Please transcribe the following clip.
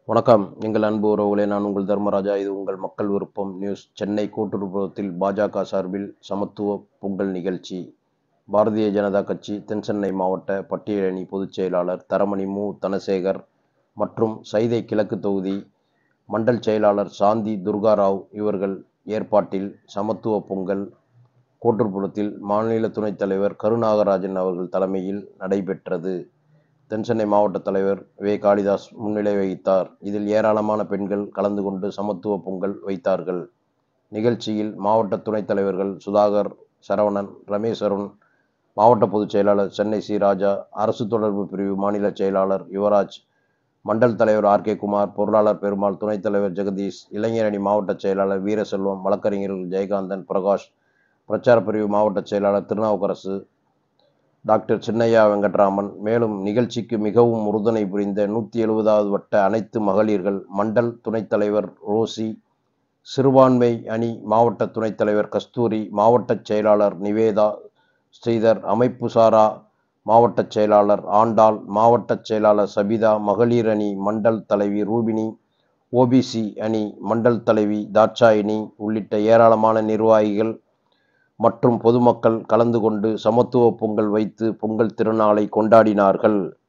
வணக்கம் எங்கள் அன்பு உறவுகளே நான் உங்கள் தர்மராஜா இது உங்கள் மக்கள் விருப்பம் நியூஸ் சென்னை கூட்டுறவுத்தில் பாஜக சார்பில் சமத்துவ பொங்கல் நிகழ்ச்சி பாரதிய ஜனதா கட்சி தென்சென்னை மாவட்ட பட்டியலணி பொதுச் செயலாளர் தரமணி மு தனசேகர் மற்றும் சைதை கிழக்கு தொகுதி மண்டல் செயலாளர் சாந்தி துர்காராவ் இவர்கள் ஏற்பாட்டில் சமத்துவ பொங்கல் கோட்டுப்புறத்தில் மாநில துணைத் தலைவர் கருநாகராஜன் அவர்கள் தலைமையில் நடைபெற்றது தென்சென்னை மாவட்ட தலைவர் வே காளிதாஸ் முன்னிலை வகித்தார் இதில் ஏராளமான பெண்கள் கலந்து கொண்டு சமத்துவ பொங்கல் வைத்தார்கள் நிகழ்ச்சியில் மாவட்ட துணைத் தலைவர்கள் சுதாகர் சரவணன் ரமேஸ்வரன் மாவட்ட பொதுச் செயலாளர் சென்னை சி ராஜா அரசு தொடர்பு பிரிவு மாநில செயலாளர் யுவராஜ் மண்டல் தலைவர் ஆர் கே குமார் பொருளாளர் பெருமாள் துணைத் தலைவர் ஜெகதீஷ் இளைஞரணி மாவட்ட செயலாளர் வீரசெல்வம் வழக்கறிஞர்கள் ஜெயகாந்தன் பிரகாஷ் பிரச்சார பிரிவு மாவட்ட செயலாளர் திருநாவுக்கரசு டாக்டர் சின்னையா வெங்கட்ராமன் மேலும் நிகழ்ச்சிக்கு மிகவும் உறுதுணை புரிந்த நூற்றி எழுபதாவது வட்ட அனைத்து மகளிர்கள் மண்டல் துணைத் தலைவர் ரோசி சிறுபான்மை அணி மாவட்ட துணைத் தலைவர் கஸ்தூரி மாவட்ட செயலாளர் நிவேதா ஸ்ரீதர் அமைப்பு சாரா மாவட்ட செயலாளர் ஆண்டாள் மாவட்ட செயலாளர் சபிதா மகளிர் அணி மண்டல் தலைவி ரூபினி ஓபிசி அணி மண்டல் தலைவி தாட்சாயினி உள்ளிட்ட ஏராளமான நிர்வாகிகள் மற்றும் பொதுமக்கள் கலந்து கொண்டு சமத்துவ பொங்கல் வைத்து பொங்கல் திருநாளை கொண்டாடினார்கள்